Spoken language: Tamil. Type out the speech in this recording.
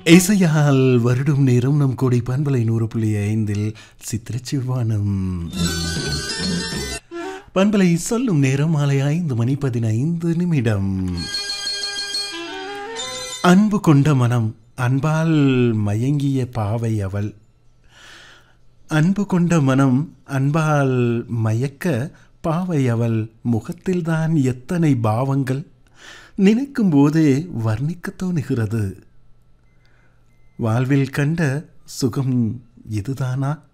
இசையால் வருடும் நேரம் நம் கோடி பண்பலை நூறு புள்ளி ஐந்தில் சித்திரச்சிவானம் பண்பலை சொல்லும் நேரம் மாலை ஐந்து மணி பதினைந்து நிமிடம் அன்பு கொண்ட மனம் அன்பால் மயங்கிய பாவை அவள் அன்பு கொண்ட மனம் அன்பால் மயக்க பாவை அவள் முகத்தில்தான் எத்தனை பாவங்கள் நினைக்கும் போதே வர்ணிக்கத் தோணுகிறது வாழ்வில் கண்ட சுகம் இதுதானா